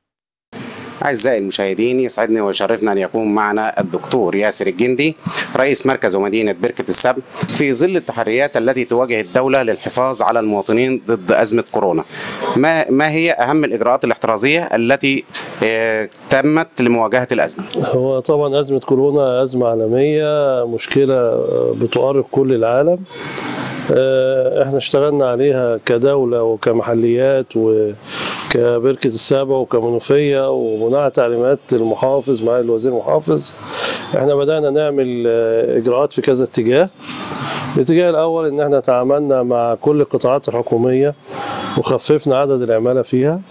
أعزائي المشاهدين يسعدني ويشرفنا أن يكون معنا الدكتور ياسر الجندي رئيس مركز ومدينة بركة السبت في ظل التحريات التي تواجه الدولة للحفاظ على المواطنين ضد أزمة كورونا ما, ما هي أهم الإجراءات الاحترازية التي آه، تمت لمواجهة الأزمة هو طبعا أزمة كورونا أزمة عالمية مشكلة بتؤرق كل العالم آه، احنا اشتغلنا عليها كدولة وكمحليات وكبركة السابة وكمنوفية وبناء تعليمات المحافظ مع الوزير المحافظ احنا بدأنا نعمل آه، إجراءات في كذا اتجاه الاتجاه الأول إن احنا تعاملنا مع كل القطاعات الحكومية وخففنا عدد العمالة فيها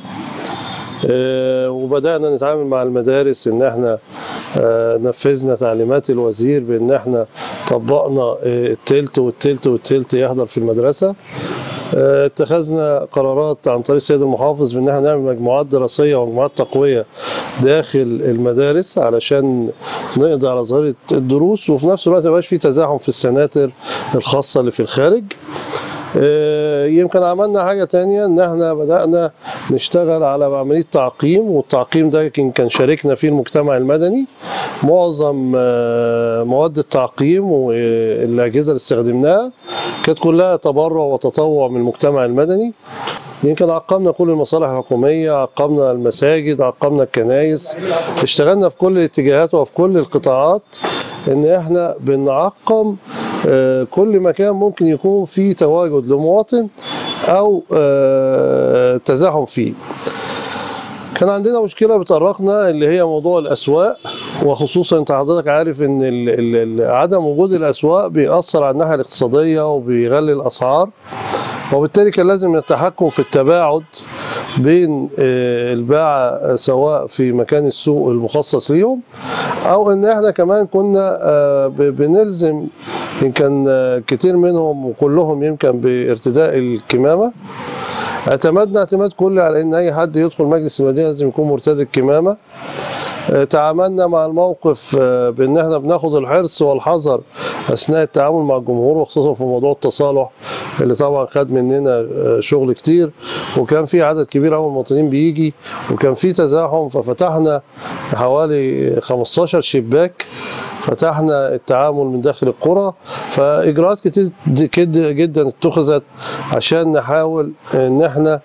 آه، وبدأنا نتعامل مع المدارس إن احنا آه، نفذنا تعليمات الوزير بإن احنا طبقنا آه، التلت والتلت والتلت يحضر في المدرسة آه، اتخذنا قرارات عن طريق السيد المحافظ بان احنا نعمل مجموعات دراسيه ومجموعات تقويه داخل المدارس علشان نقضي على ظاهره الدروس وفي نفس الوقت ما يبقاش في تزاحم في السناتر الخاصه اللي في الخارج آه، يمكن عملنا حاجة تانية إن إحنا بدأنا نشتغل على عملية تعقيم والتعقيم ده يمكن كان شاركنا فيه المجتمع المدني معظم آه، مواد التعقيم والأجهزة اللي استخدمناها كانت كلها تبرع وتطوع من المجتمع المدني يمكن عقمنا كل المصالح الحكومية عقمنا المساجد عقمنا الكنائس اشتغلنا في كل الاتجاهات وفي كل القطاعات ان احنا بنعقم آه، كل مكان ممكن يكون فيه تواجد لمواطن او آه، تزاحم فيه كان عندنا مشكله بتأرقنا اللي هي موضوع الاسواق وخصوصا انت حضرتك عارف ان ال- ال- ال- عدم وجود الاسواق بيأثر على الناحيه الاقتصاديه وبيغلي الاسعار وبالتالي كان لازم التحكم في التباعد بين آه، الباعة سواء في مكان السوق المخصص ليهم او ان احنا كمان كنا آه، ب- بنلزم ان كان آه، كتير منهم وكلهم يمكن بارتداء الكمامه اعتمدنا اعتماد كلي على ان اي حد يدخل مجلس المدينه لازم يكون مرتدي الكمامه آه، تعاملنا مع الموقف آه، بان احنا بناخد الحرص والحذر اثناء التعامل مع الجمهور وخصوصا في موضوع التصالح اللي طبعا خد مننا آه، شغل كتير وكان في عدد كبير قوي من المواطنين بيجي وكان في تزاحم ففتحنا حوالي 15 شباك فتحنا التعامل من داخل القرى فاجراءات كتير جد- جدا اتخذت عشان نحاول ان احنا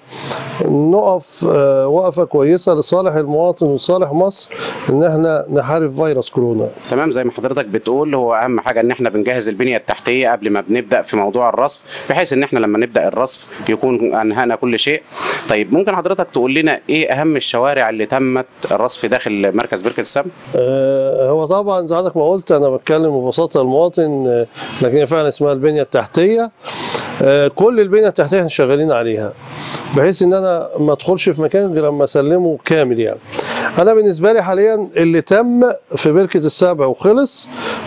نقف آه، وقفه كويسه لصالح المواطن وصالح مصر ان احنا نحارب فيروس كورونا تمام زي ما حضرتك بتقول هو اهم حاجه ان احنا بنجهز البنيه التحتيه قبل ما بنبدا في موضوع الرصف بحيث ان احنا لما نبدا الرصف يكون انهانا كل شيء طيب ممكن حضرتك تقول لنا ايه اهم الشوارع اللي تمت الرصف داخل مركز بركه السبت آه، هو طبعا زي حضرتك ما قلت انا بتكلم ببساطه المواطن آه، لكن هي فعلا اسمها البنيه التحتيه آه، كل البنيه التحتيه احنا شغالين عليها بحيث ان انا ما ادخلش في مكان غير اما اسلمه كامل يعني انا بالنسبه لي حاليا اللي تم في بركه السبع وخلص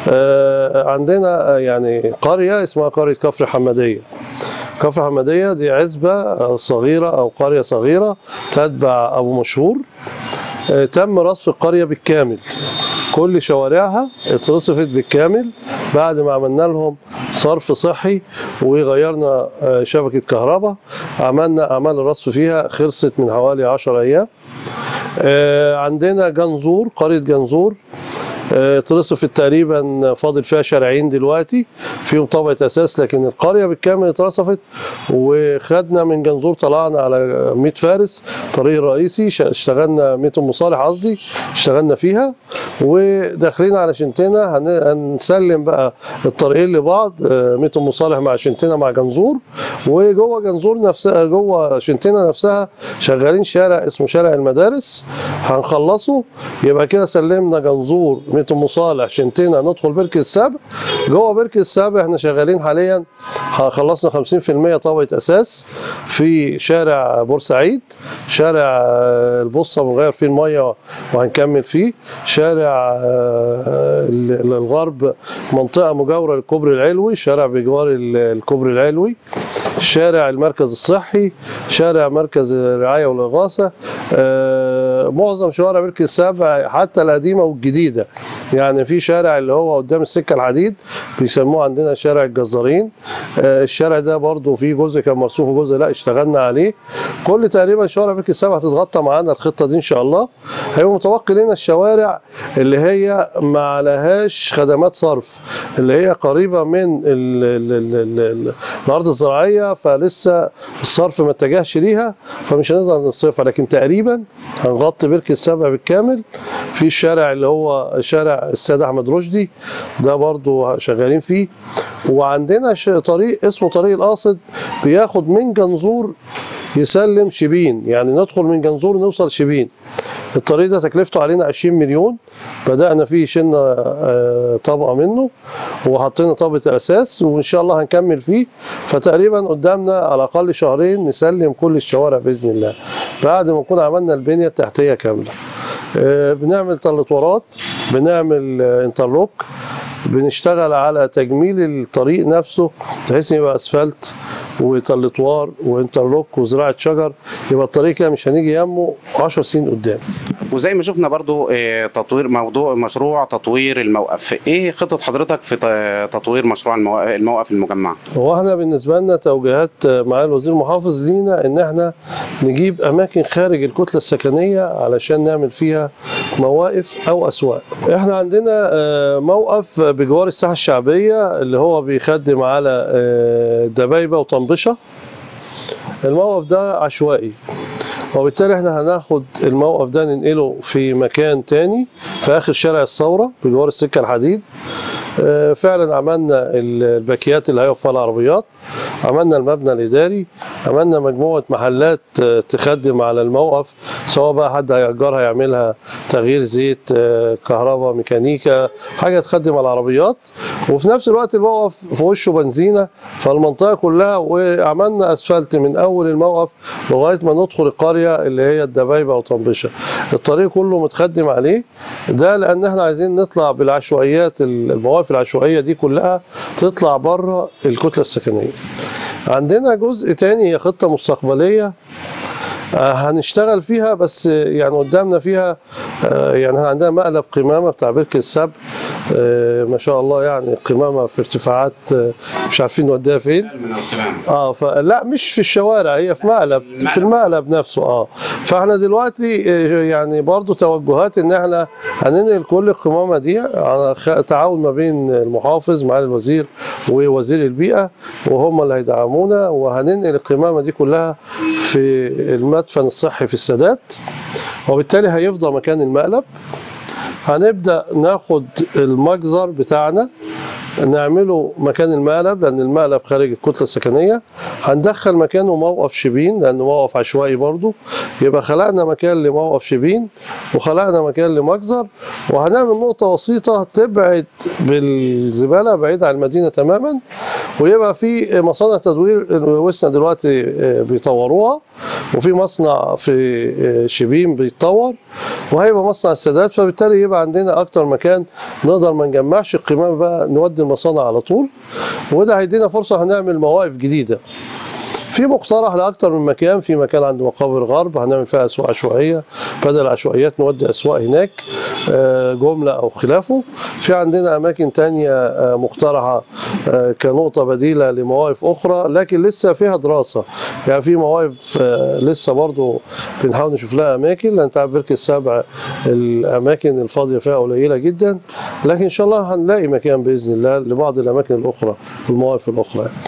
آه، عندنا آه، يعني قريه اسمها قريه كفر حماديه كفر حماديه دي عزبه آه، صغيره او قريه صغيره تتبع ابو مشهور آه، تم رصف القرية بالكامل كل شوارعها اترصفت بالكامل بعد ما عملنا لهم صرف صحي وغيرنا آه، شبكة كهرباء عملنا أعمال الرصف فيها خلصت من حوالي 10 أيام آه، عندنا جنزور قرية جنزور آه، اترصفت تقريبا فاضل فيها شارعين دلوقتي فيهم طبقة أساس لكن القرية بالكامل اترصفت وخدنا من جنزور طلعنا على ميت فارس طريق الرئيسي ش- اشتغلنا ميت أم صالح قصدي اشتغلنا فيها وداخلين على شنتنا هن- هنسلم بقى الطريقين لبعض آه، ميت أم صالح مع شنتنا مع جنزور وجوه جنزور نفسها جوه شنتنا نفسها شغالين شارع اسمه شارع المدارس هنخلصه يبقى كده سلمنا جنزور ميت ام صالح شنتنا ندخل بركة السبع جوه بركة السبع احنا شغالين حاليا خلصنا 50% طبقة اساس في شارع بورسعيد شارع آه، البصة بنغير فيه المية وهنكمل فيه شارع آه، ال- الغرب منطقة مجاورة للكوبري العلوي شارع بجوار ال- الكوبري العلوي شارع المركز الصحي شارع مركز الرعاية والإغاثة آه، معظم شوارع بركة السبع حتى القديمة والجديدة يعني في شارع اللي هو قدام السكة الحديد بيسموه عندنا شارع الجزارين آه، الشارع ده برضو فيه جزء كان مرسوم وجزء لا اشتغلنا عليه كل تقريبا شوارع بركة السبع هتتغطى معانا الخطة دي إن شاء الله هيبقى متبقي لنا الشوارع اللي هي ما عليهاش خدمات صرف اللي هي قريبة من ال ال ال ال ال الأرض الزراعية فلسه الصرف ما اتجهش ليها فمش هنقدر نصرفها لكن تقريبا هنغطي بركة السبع بالكامل في الشارع اللي هو شارع السيد أحمد رشدي ده برضو شغالين فيه وعندنا ش- طريق اسمه طريق القاصد بياخد من جنزور يسلم شبين يعني ندخل من جنزور نوصل شبين الطريق ده تكلفته علينا 20 مليون بدأنا فيه شلنا آه، طبقة منه وحطينا طبقة أساس وإن شاء الله هنكمل فيه فتقريبا قدامنا على الأقل شهرين نسلم كل الشوارع بإذن الله بعد ما نكون عملنا البنية التحتية كاملة آه، بنعمل تلطورات بنعمل آه، انترلوك بنشتغل على تجميل الطريق نفسه بحيث يبقى اسفلت وتلطوار وانترلوك وزراعه شجر يبقى الطريق كده مش هنيجي يمه 10 سنين قدام وزي ما شفنا برضو آه، تطوير موضوع مشروع تطوير الموقف ايه خطة حضرتك في ت- تطوير مشروع المو- الموقف المجمع هو احنا بالنسبه لنا توجيهات مع الوزير المحافظ لينا ان احنا نجيب اماكن خارج الكتله السكنيه علشان نعمل فيها مواقف او اسواق احنا عندنا آه، موقف بجوار الساحه الشعبيه اللي هو بيخدم على آه، دبايبه وطنبشه الموقف ده عشوائي وبالتالي احنا هناخد الموقف ده ننقله في مكان تاني في اخر شارع الثوره بجوار السكه الحديد آه، فعلا عملنا ال- الباكيات اللي هيقف فيها العربيات عملنا المبنى الاداري عملنا مجموعه محلات آه، تخدم على الموقف سواء بقى حد هيأجرها يعملها تغيير زيت آه، كهرباء ميكانيكا حاجه تخدم على العربيات وفي نفس الوقت الموقف في وشه بنزينه فالمنطقه كلها وعملنا اسفلت من اول الموقف لغايه ما ندخل القريه اللي هي الدبايبه وطنبشه الطريق كله متخدم عليه ده لان احنا عايزين نطلع بالعشوائيات المواقف العشوائيه دي كلها تطلع بره الكتله السكنيه عندنا جزء تاني هي خطه مستقبليه آه، هنشتغل فيها بس آه، يعني قدامنا فيها آه، يعني احنا عندنا مقلب قمامه بتاع بركه السبع آه، ما شاء الله يعني قمامه في ارتفاعات آه، مش عارفين نوديها فين اه فلا مش في الشوارع هي في مقلب في المقلب نفسه اه فاحنا دلوقتي آه، يعني برضو توجهات ان احنا هننقل كل القمامه دي على خ- تعاون ما بين المحافظ مع الوزير ووزير البيئه وهم اللي هيدعمونا وهننقل القمامه دي كلها في المدفن الصحي في السادات وبالتالي هيفضى مكان المقلب هنبدأ ناخد المجزر بتاعنا نعمله مكان المقلب لأن المقلب خارج الكتلة السكنية هندخل مكانه موقف شبين لأنه موقف عشوائي برضو يبقى خلقنا مكان لموقف شبين وخلقنا مكان لمجزر وهنعمل نقطة وسيطة تبعد بالزبالة بعيد عن المدينة تماما ويبقى في مصانع تدوير وسنا دلوقتي آه، بيطوروها وفي مصنع في آه، شبين بيتطور وهيبقى مصنع السادات فبالتالي يبقى عندنا اكتر مكان نقدر ما نجمعش القمامه بقى نودي المصانع على طول وده هيدينا فرصه هنعمل مواقف جديده في مقترح لاكتر من مكان في مكان عند مقابر غرب هنعمل فيها اسواق عشوائيه بدل العشوائيات نودي اسواق هناك آه، جملة أو خلافه في عندنا أماكن تانية آه، مقترحة آه، كنقطة بديلة لمواقف أخرى لكن لسه فيها دراسة يعني في مواقف آه، لسه برضو بنحاول نشوف لها أماكن لأن أنت عارف بركة السبع الأماكن الفاضية فيها قليلة جدا لكن إن شاء الله هنلاقي مكان بإذن الله لبعض الأماكن الأخرى والمواقف الأخرى يعني.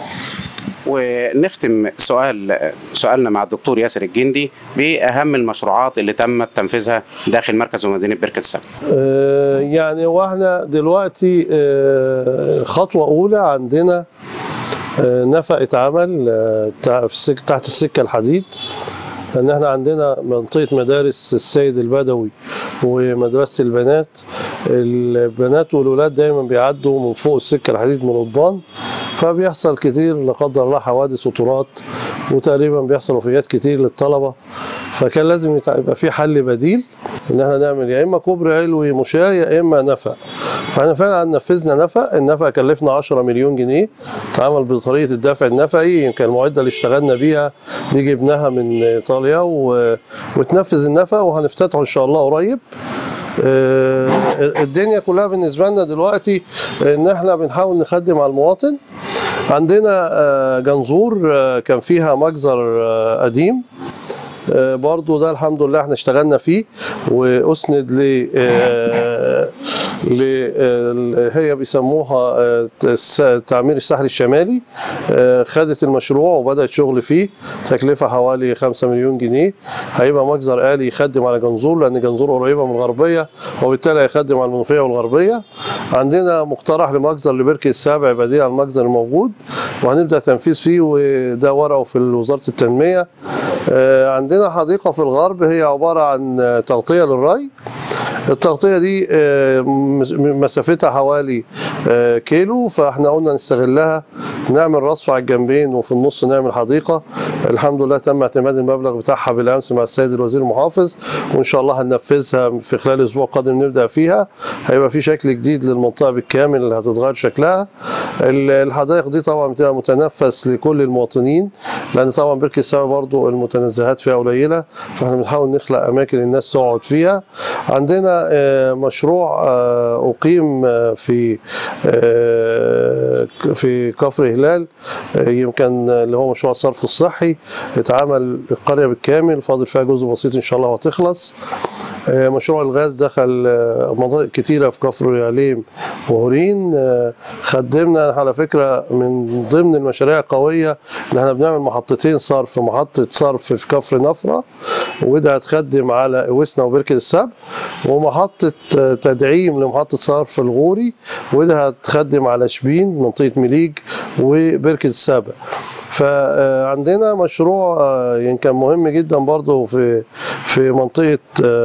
ونختم سؤال سؤالنا مع الدكتور ياسر الجندي بأهم المشروعات اللي تم تنفيذها داخل مركز ومدينة بركة السبع آه، يعني واحنا دلوقتي آه، خطوة أولى عندنا آه، نفق اتعمل آه، تع- في السك- تحت السكة الحديد لأن احنا عندنا منطقة مدارس السيد البدوي ومدرسة البنات البنات والولاد دايما بيعدوا من فوق السكة الحديد من قضبان فبيحصل كتير لا قدر الله حوادث وطورات وتقريبا بيحصل وفيات كتير للطلبة فكان لازم يتع- يبقى في حل بديل ان احنا نعمل يا اما كوبري علوي مشاة يا اما نفق فاحنا فعلا نفذنا نفق النفق كلفنا 10 مليون جنيه اتعمل بطريقه الدفع النفقي يمكن المعده اللي اشتغلنا بيها دي جبناها من ايطاليا و... وتنفذ النفق وهنفتتحه ان شاء الله قريب آه، الدنيا كلها بالنسبه لنا دلوقتي ان احنا بنحاول نخدم على المواطن عندنا آه، جنزور آه، كان فيها مجزر آه، قديم آه، برضو ده الحمد لله احنا اشتغلنا فيه واسند ل آه، ل آه، هي بيسموها آه، الس- تعمير الساحل الشمالي آه، خدت المشروع وبدأت شغل فيه تكلفة حوالي 5 مليون جنيه هيبقى مجزر آلي يخدم على جنزور لأن جنزور قريبة من الغربية وبالتالي هيخدم على المنوفية والغربية عندنا مقترح لمجزر لبركة السابع بديل على المجزر الموجود وهنبدأ تنفيذ فيه وده ورقه في وزارة التنمية آه، عندنا حديقة في الغرب هي عبارة عن آه، تغطية للري التغطية دي آه، مس- مسافتها حوالي آه، كيلو فاحنا قلنا نستغلها نعمل رصف على الجنبين وفي النص نعمل حديقة الحمد لله تم اعتماد المبلغ بتاعها بالأمس مع السيد الوزير المحافظ وإن شاء الله هننفذها في خلال الأسبوع القادم نبدأ فيها هيبقى في شكل جديد للمنطقة بالكامل اللي هتتغير شكلها ال- الحدائق دي طبعا بتبقى متنفس لكل المواطنين لأن طبعا بركة السبع برضو المتنزهات فيها قليلة فاحنا بنحاول نخلق أماكن الناس تقعد فيها عندنا آه، مشروع آه، أقيم آه، في آه، في كفر هلال آه، يمكن اللي هو مشروع الصرف الصحي اتعمل القرية بالكامل فاضل فيها جزء بسيط إن شاء الله وهتخلص آه، مشروع الغاز دخل آه، مناطق كتيرة في كفر عليم وهورين آه، خدمنا على فكرة من ضمن المشاريع القوية إن احنا بنعمل محطتين صرف محطة صرف في كفر نفرة وده هتخدم على وسنا وبركة السبع ومحطة آه، تدعيم لمحطة صرف الغوري وده هتخدم على شبين منطقة مليج وبركة السبع فعندنا مشروع آه، يمكن مهم جدا برضه في في منطقة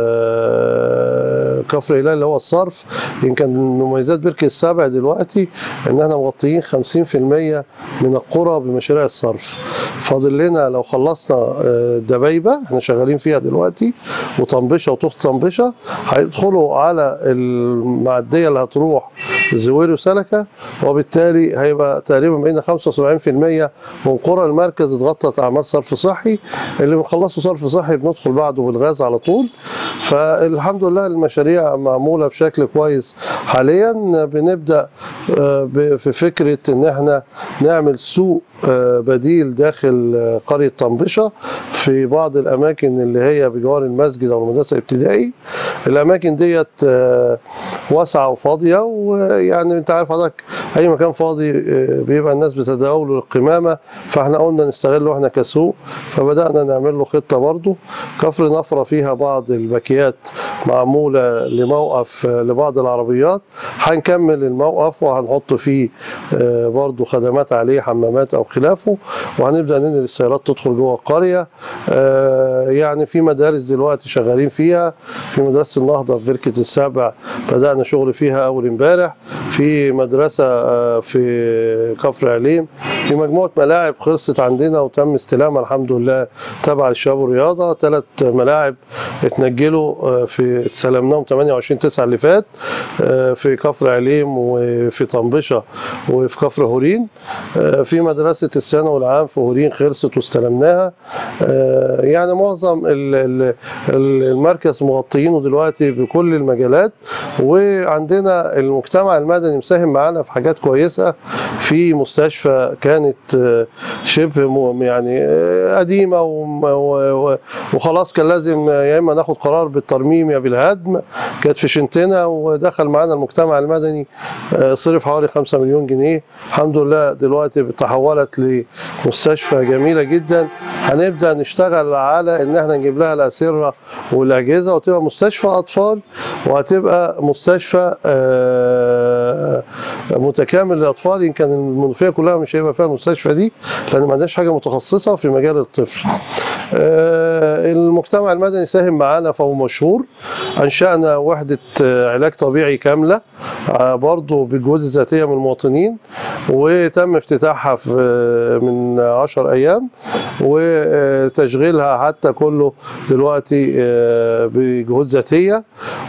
آه، كفر هلال اللي هو الصرف يمكن من مميزات بركة السبع دلوقتي ان احنا مغطيين 50% من القرى بمشاريع الصرف فاضل لنا لو خلصنا آه، دبيبة احنا شغالين فيها دلوقتي وطنبشة وتخت طنبشة هيدخلوا على المعدية اللي هتروح زوير وسلكة وبالتالي هيبقى تقريبا بقينا 75% من قرى المركز اتغطت اعمال صرف صحي اللي بنخلصوا صرف صحي بندخل بعده بالغاز على طول فالحمد لله المشاريع معموله بشكل كويس حاليا بنبدا آه، ب- في فكره ان احنا نعمل سوق آه، بديل داخل آه، قريه طنبشه في بعض الاماكن اللي هي بجوار المسجد او المدرسه الابتدائي الاماكن ديت آه، واسعه وفاضيه ويعني انت عارف حضرتك اي مكان فاضي آه، بيبقى الناس بتتداوله القمامه فاحنا قلنا نستغله احنا كسوق فبدانا نعمل له خطه برضه كفر نفره فيها بعض الباكيات معموله لموقف آه، لبعض العربيات هنكمل الموقف وهنحط فيه آه، برضه خدمات عليه حمامات او خلافه وهنبدا ننقل السيارات تدخل جوه القريه آه، يعني في مدارس دلوقتي شغالين فيها في مدرسه النهضه في بركه السبع بدانا شغل فيها اول امبارح في مدرسه آه، في كفر عليم في مجموعه ملاعب خلصت عندنا وتم استلامها الحمد لله تبع الشباب والرياضه ثلاث ملاعب اتنجلوا آه، في استلمناهم 28 9 اللي فات آه، في كفر عليم وفي طنبشه وفي كفر هورين آه، في مدرسه مدرسة الثانوي العام في هورين خلصت واستلمناها آه، يعني معظم ال- ال- ال- المركز مغطيينه دلوقتي بكل المجالات وعندنا المجتمع المدني مساهم معانا في حاجات كويسة في مستشفى كانت آه، شبه م- يعني آه، قديمة وم- و- و- وخلاص كان لازم يا إما ناخد قرار بالترميم يا بالهدم كانت في شنتنا ودخل معانا المجتمع المدني آه، صرف حوالي 5 مليون جنيه الحمد لله دلوقتي تحولت لمستشفى جميلة جدا هنبدأ نشتغل على ان احنا نجيب لها الأسرة والأجهزة وتبقى مستشفى أطفال وهتبقى مستشفى آه، متكامل للأطفال يمكن المنوفية كلها مش هيبقى فيها المستشفى دي لأن ما عندناش حاجة متخصصة في مجال الطفل آه، المجتمع المدني ساهم معانا فهو مشهور أنشأنا وحدة آه، علاج طبيعي كاملة آه، برضو بالجهود الذاتية من المواطنين وتم افتتاحها في آه، من عشر أيام وتشغيلها حتى كله دلوقتي آه، بجهود ذاتية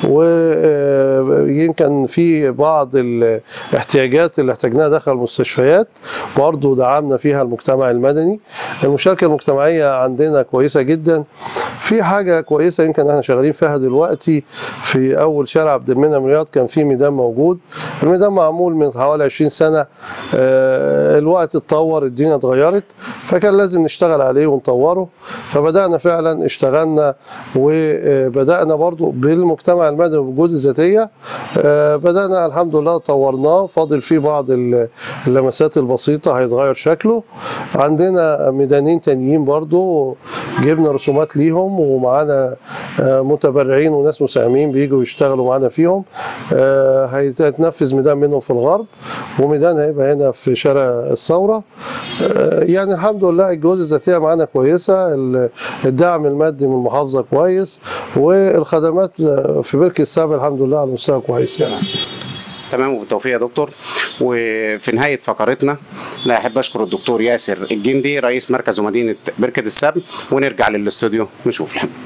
ويمكن في بعض الاحتياجات اللي احتاجناها داخل المستشفيات برضو دعمنا فيها المجتمع المدني المشاركة المجتمعية عندنا كويسة جدا في حاجة كويسة يمكن احنا شغالين فيها دلوقتي في أول شارع عبد المنعم رياض كان في ميدان موجود الميدان معمول من حوالي 20 سنة آه، الوقت اتطور الدنيا اتغيرت فكان لازم نشتغل عليه ونطوره فبدأنا فعلا اشتغلنا وبدأنا برضو بالمجتمع المدني والجهود الذاتية آه، بدأنا الحمد لله طورناه فاضل فيه بعض ال- اللمسات البسيطة هيتغير شكله عندنا ميدانين تانيين برضو جبنا رسومات ليهم ومعانا آه، متبرعين وناس مساهمين بيجوا يشتغلوا معانا فيهم آه، هيتنفذ ميدان منهم في الغرب وميدان هيبقى هنا في شارع الثورة آه، يعني الحمد لله الجهود الذاتية معانا كويسة ال- الدعم المادي من المحافظة كويس والخدمات في بركة السبع الحمد لله على مستوى كويس يعني تمام وبالتوفيق يا دكتور وفي نهاية فقرتنا لا أحب أشكر الدكتور ياسر الجندي رئيس مركز ومدينة بركة السبل ونرجع للاستوديو نشوف الحمد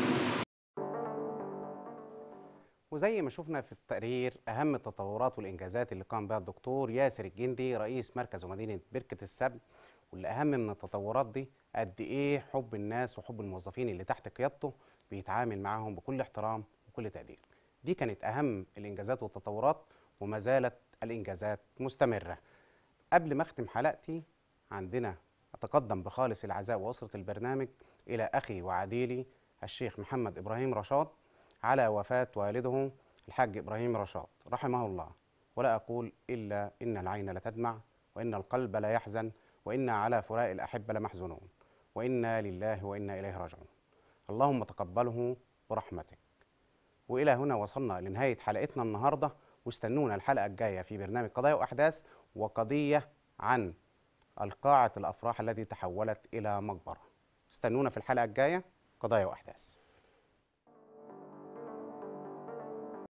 وزي ما شفنا في التقرير أهم التطورات والإنجازات اللي قام بها الدكتور ياسر الجندي رئيس مركز ومدينة بركة السبل واللي أهم من التطورات دي قد إيه حب الناس وحب الموظفين اللي تحت قيادته بيتعامل معاهم بكل احترام وكل تقدير دي كانت أهم الإنجازات والتطورات وما زالت الإنجازات مستمرة قبل ما أختم حلقتي عندنا أتقدم بخالص العزاء وأسرة البرنامج إلى أخي وعديلي الشيخ محمد إبراهيم رشاد على وفاة والده الحاج إبراهيم رشاد رحمه الله ولا أقول إلا إن العين لتدمع وإن القلب لا يحزن وإنا على فراق الأحبة لمحزونون وإنا لله وإنا إليه راجعون اللهم تقبله برحمتك وإلى هنا وصلنا لنهاية حلقتنا النهاردة واستنونا الحلقة الجاية في برنامج قضايا وأحداث وقضية عن القاعة الأفراح التي تحولت إلى مقبرة استنونا في الحلقة الجاية قضايا وأحداث